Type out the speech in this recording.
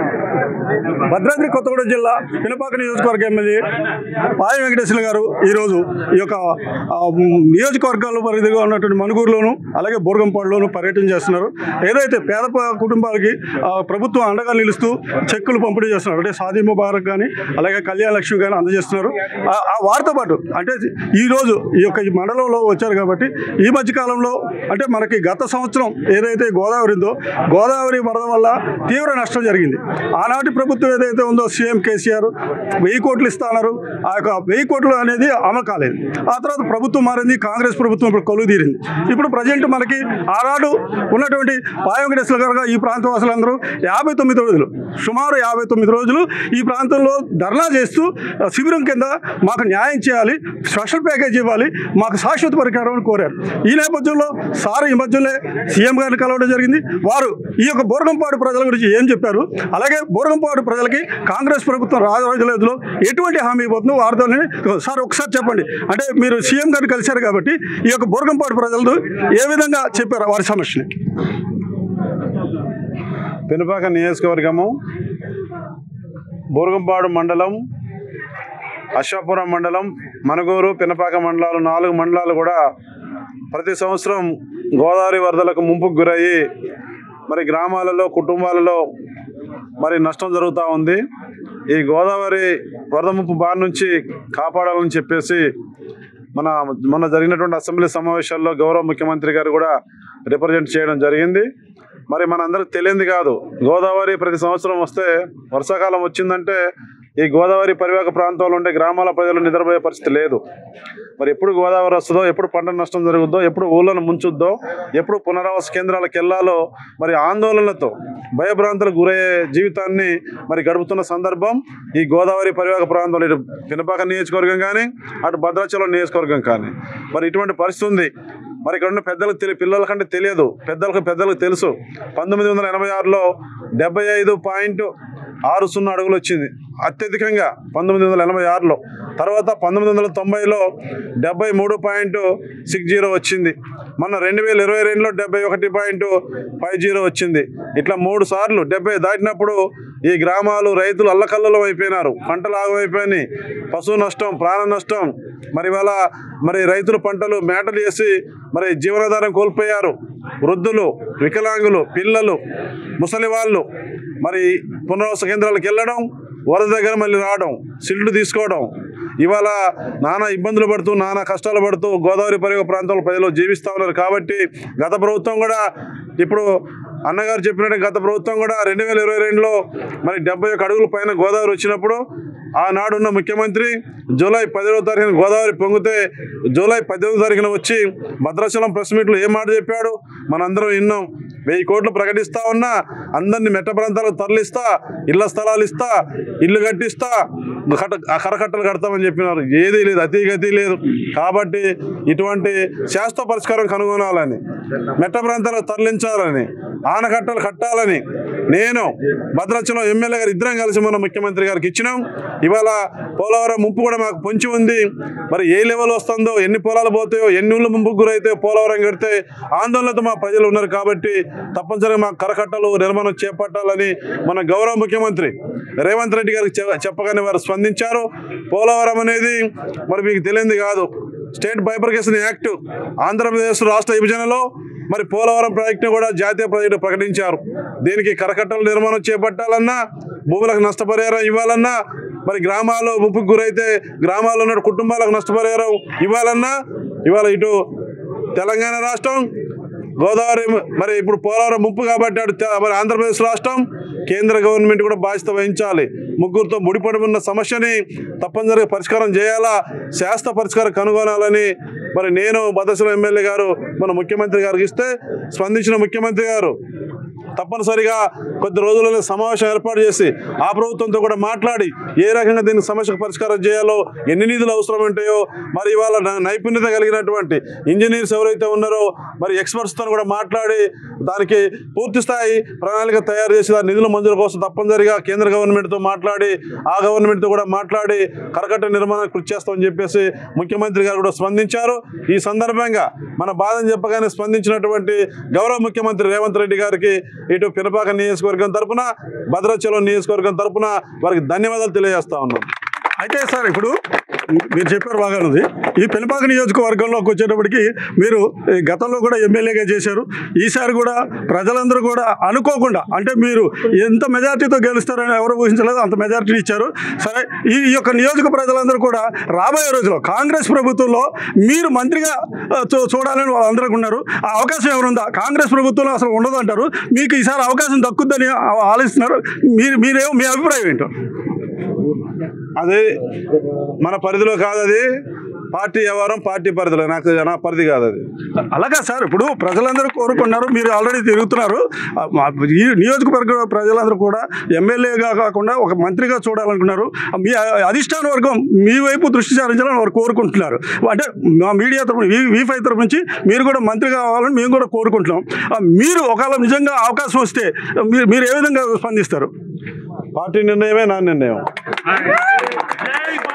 భద్రాద్రి కొత్తగూడెం జిల్లా పినపాక నియోజకవర్గ ఎమ్మెల్యే పాయ వెంకటేశ్వర గారు ఈరోజు ఈ యొక్క ఆ, మ్, నియోజకవర్గాల్లో పరిధిగా ఉన్నటువంటి మనుగూరులోను అలాగే బోర్గంపాడులోను పర్యటన చేస్తున్నారు ఏదైతే పేద ప- కుటుంబాలకి ఆ, ప్రభుత్వం అండగా నిలుస్తూ చెక్కులు పంపిణీ చేస్తున్నారు అంటే సాదీ ముబారక్ కానీ అలాగే కళ్యాణ లక్ష్మి కానీ అందజేస్తున్నారు ఆ- ఆ వారితో పాటు అంటే ఈ రోజు ఈ యొక్క ఈ మండలంలో వచ్చారు కాబట్టి ఈ మధ్య కాలంలో అంటే మనకి గత సంవత్సరం ఏదైతే గోదావరి ఉందో గోదావరి వరద వల్ల తీవ్ర నష్టం జరిగింది ఆనాటి ప్రభుత్వం ఏదైతే ఉందో సీఎం కేసీఆర్ వెయ్యి కోట్లు ఇస్తాన్నారు ఆ యొక్క వెయ్యి కోట్లు అనేది అమలు కాలేదు ఆ తర్వాత ప్రభుత్వం మారింది కాంగ్రెస్ ప్రభుత్వం ఇప్పుడు కొలువు తీరింది ఇప్పుడు ప్రజెంట్ మనకి ఆనాడు ఉన్నటువంటి పాయ వెంకటేశ్వర గారు ఈ ప్రాంత వాసులందరూ యాభై తొమ్మిది రోజులు సుమారు యాభై తొమ్మిది రోజులు ఈ ప్రాంతంలో ధర్నా చేస్తూ ఆ, శిబిరం కింద మాకు న్యాయం చేయాలి స్పెషల్ ప్యాకేజ్ ఇవ్వాలి మాకు శాశ్వత పరిష్కారం అని కోరారు ఈ నేపథ్యంలో సార్ ఈ మధ్యలో సీఎం గారిని కలవడం జరిగింది వారు ఈ యొక్క బోరగంపాడు ప్రజల గురించి ఏం చెప్పారు అలాగే బోరగంపాడు ప్రజలకి కాంగ్రెస్ ప్రభుత్వం రాజులో ఎటువంటి హామీ ఇవ్వబోతుందో వారితో సార్ ఒకసారి చెప్పండి అంటే మీరు సీఎం గారిని కలిశారు కాబట్టి ఈ యొక్క బోరగంపాడు ప్రజలతో ఏ విధంగా చెప్పారు వారి సమస్యని పెనుపాక నియోజకవర్గము బోరుగంపాడు మండలం అశ్వాపురం మండలం మనుగూరు పెనపాక మండలాలు నాలుగు మండలాలు కూడా ప్రతి సంవత్సరం గోదావరి వరదలకు ముంపుకు గురయ్యి మరి గ్రామాలలో కుటుంబాలలో మరి నష్టం జరుగుతూ ఉంది ఈ గోదావరి వరద ముంపు బారి నుంచి కాపాడాలని చెప్పేసి మన మొన్న జరిగినటువంటి అసెంబ్లీ సమావేశాల్లో గౌరవ ముఖ్యమంత్రి గారు కూడా రిప్రజెంట్ చేయడం జరిగింది మరి మనందరికి తెలియంది కాదు గోదావరి ప్రతి సంవత్సరం వస్తే వర్షాకాలం వచ్చిందంటే ఈ గోదావరి పరివాహక ప్రాంతంలో ఉండే గ్రామాల ప్రజలు నిద్రపోయే పరిస్థితి లేదు మరి ఎప్పుడు గోదావరి వస్తుందో ఎప్పుడు పంట నష్టం జరుగుద్దో ఎప్పుడు ఊళ్ళను ముంచుద్దో ఎప్పుడు పునరావాస కేంద్రాలకు వెళ్ళాలో మరి ఆందోళనలతో భయభ్రాంతులకు గురయ్యే జీవితాన్ని మరి గడుపుతున్న సందర్భం ఈ గోదావరి పరివాహక ప్రాంతంలో ఇటు పినపాక నియోజకవర్గం కానీ అటు భద్రాచలం నియోజకవర్గం కానీ మరి ఇటువంటి పరిస్థితి ఉంది మరి ఇక్కడ ఉన్న పెద్దలకు తెలియ పిల్లల కంటే తెలియదు పెద్దలకు పెద్దలకు తెలుసు పంతొమ్మిది వందల ఎనభై ఆరులో డెబ్బై ఐదు పాయింట్ ఆరు సున్నా అడుగులు వచ్చింది అత్యధికంగా పంతొమ్మిది వందల ఎనభై ఆరులో తర్వాత పంతొమ్మిది వందల తొంభైలో డెబ్బై మూడు పాయింట్ సిక్స్ జీరో వచ్చింది మొన్న రెండు వేల ఇరవై రెండులో డెబ్బై ఒకటి పాయింట్ ఫైవ్ జీరో వచ్చింది ఇట్లా మూడు సార్లు డెబ్బై దాటినప్పుడు ఈ గ్రామాలు రైతులు అల్లకల్లలో అయిపోయినారు పంటలు ఆగమైపోయినాయి పశువు నష్టం ప్రాణ నష్టం మరి ఇవాళ మరి రైతులు పంటలు మేటలు చేసి మరి జీవనాధారం కోల్పోయారు వృద్ధులు వికలాంగులు పిల్లలు ముసలి వాళ్ళు మరి పునరావాస కేంద్రాలకు వెళ్ళడం వరద దగ్గర మళ్ళీ రావడం సిల్లు తీసుకోవడం ఇవాళ నానా ఇబ్బందులు పడుతూ నానా కష్టాలు పడుతూ గోదావరి పరిగ ప్రాంతంలో ప్రజలు జీవిస్తూ ఉన్నారు కాబట్టి గత ప్రభుత్వం కూడా ఇప్పుడు అన్నగారు చెప్పినట్టు గత ప్రభుత్వం కూడా రెండు వేల ఇరవై రెండులో మరి డెబ్బై ఒక అడుగుల పైన గోదావరి వచ్చినప్పుడు ఆనాడున్న ముఖ్యమంత్రి జూలై పదిహేడవ తారీఖున గోదావరి పొంగితే జూలై పద్దెనిమిదో తారీఖున వచ్చి భద్రాచలం ప్రెస్ మీట్లో ఏం మాట చెప్పాడు మనందరం విన్నాం వెయ్యి కోట్లు ప్రకటిస్తా ఉన్నా అందరినీ మెట్ట ప్రాంతాలకు తరలిస్తా ఇళ్ల స్థలాలు ఇస్తా ఇల్లు కట్టిస్తా కట్ట ఆ కరకట్టలు కడతామని చెప్పినారు ఏదీ లేదు అతి గతి లేదు కాబట్టి ఇటువంటి శాస్త్ర పరిష్కారం కనుగొనాలని మెట్ట ప్రాంతాలకు తరలించాలని ఆనకట్టలు కట్టాలని నేను భద్రాచలం ఎమ్మెల్యే గారు ఇద్దరం కలిసి మన ముఖ్యమంత్రి గారికి ఇచ్చినాం ఇవాళ పోలవరం ముంపు కూడా మాకు పొంచి ఉంది మరి ఏ లెవెల్ వస్తుందో ఎన్ని పొలాలు పోతాయో ఎన్ని ఊళ్ళు ముంపుకు గురైతే పోలవరం కడితే ఆందోళనతో మా ప్రజలు ఉన్నారు కాబట్టి తప్పనిసరిగా మా కరకట్టలు నిర్మాణం చేపట్టాలని మన గౌరవ ముఖ్యమంత్రి రేవంత్ రెడ్డి గారికి చె- చెప్పగానే వారు స్పందించారు పోలవరం అనేది మరి మీకు తెలియంది కాదు స్టేట్ బైపర్కేషన్ యాక్ట్ ఆంధ్రప్రదేశ్ రాష్ట్ర విభజనలో మరి పోలవరం ప్రాజెక్టును కూడా జాతీయ ప్రాజెక్టు ప్రకటించారు దీనికి కరకట్టల నిర్మాణం చేపట్టాలన్నా భూములకు నష్టపరిహారం ఇవ్వాలన్నా మరి గ్రామాల్లో ముప్పుకు గురైతే గ్రామాల్లో ఉన్న కుటుంబాలకు నష్టపరిహారం ఇవ్వాలన్నా ఇవాళ ఇటు తెలంగాణ రాష్ట్రం గోదావరి మరి ఇప్పుడు పోలవరం ముప్పు కాబట్టి అటు తె- మరి ఆంధ్రప్రదేశ్ రాష్ట్రం కేంద్ర గవర్నమెంట్ కూడా బాధ్యత వహించాలి ముగ్గురుతో ముడిపడి ఉన్న సమస్యని తప్పనిసరిగా పరిష్కారం చేయాలా శాస్త్ర పరిష్కారం కనుగొనాలని మరి నేను భద్రశిల ఎమ్మెల్యే గారు మన ముఖ్యమంత్రి గారికి ఇస్తే స్పందించిన ముఖ్యమంత్రి గారు తప్పనిసరిగా కొద్ది రోజులలో సమావేశం ఏర్పాటు చేసి ఆ ప్రభుత్వంతో కూడా మాట్లాడి ఏ రకంగా దీనికి సమస్యకు పరిష్కారం చేయాలో ఎన్ని నిధులు అవసరం ఉంటాయో మరి ఇవాళ న- నైపుణ్యత కలిగినటువంటి ఇంజనీర్స్ ఎవరైతే ఉన్నారో మరి ఎక్స్పర్ట్స్తో కూడా మాట్లాడి దానికి పూర్తి స్థాయి ప్రణాళిక తయారు చేసి దాని నిధుల మంజూరు కోసం తప్పనిసరిగా కేంద్ర గవర్నమెంట్తో మాట్లాడి ఆ గవర్నమెంట్తో కూడా మాట్లాడి కరకట్ట నిర్మాణానికి కృషి చేస్తామని చెప్పేసి ముఖ్యమంత్రి గారు కూడా స్పందించారు ఈ సందర్భంగా మన బాధను చెప్పగానే స్పందించినటువంటి గౌరవ ముఖ్యమంత్రి రేవంత్ రెడ్డి గారికి ఇటు పినపాక నియోజకవర్గం తరపున భద్రాచలం నియోజకవర్గం తరపున వారికి ధన్యవాదాలు తెలియజేస్తా ఉన్నాం అయితే సార్ ఇప్పుడు మీరు చెప్పారు బాగానే ఉంది ఈ పెనపాక నియోజకవర్గంలోకి వచ్చేటప్పటికి మీరు ఈ గతంలో కూడా ఎమ్మెల్యేగా చేశారు ఈసారి కూడా ప్రజలందరూ కూడా అనుకోకుండా అంటే మీరు ఎంత మెజార్టీతో గెలుస్తారని ఎవరు ఊహించలేదు అంత మెజార్టీని ఇచ్చారు సరే ఈ ఈ యొక్క నియోజక ప్రజలందరూ కూడా రాబోయే రోజుల్లో కాంగ్రెస్ ప్రభుత్వంలో మీరు మంత్రిగా ఆ, చూ- చూడాలని వాళ్ళందరికీ ఉన్నారు ఆ అవకాశం ఎవరుందా కాంగ్రెస్ ప్రభుత్వంలో అసలు ఉండదు అంటారు మీకు ఈసారి అవకాశం దక్కుద్దని ఆ- ఆలోచిస్తున్నారు మీరు మీరేమో మీ అభిప్రాయం ఏంటో అది మన పరిధిలో కాదు అది పార్టీ వ్యవహారం పార్టీ పరిధిలో నాకు నా పరిధి కాదు అది అలాగా సార్ ఇప్పుడు ప్రజలందరూ కోరుకున్నారు మీరు ఆల్రెడీ తిరుగుతున్నారు ఆ, మా- ఈ నియోజకవర్గ ప్రజలందరూ కూడా ఎమ్మెల్యేగా కాకుండా ఒక మంత్రిగా చూడాలనుకున్నారు మీ అధిష్టాన వర్గం మీ వైపు దృష్టి సారించాలని వారు కోరుకుంటున్నారు అంటే మా మీడియా తరఫున వి వి ఫైవ్ తరఫు నుంచి మీరు కూడా మంత్రి కావాలని మేము కూడా కోరుకుంటున్నాం ఆ, మీరు ఒకవేళ నిజంగా అవకాశం వస్తే మీరు మీరు ఏ విధంగా స్పందిస్తారు పార్టీ నిర్ణయమే నా నిర్ణయం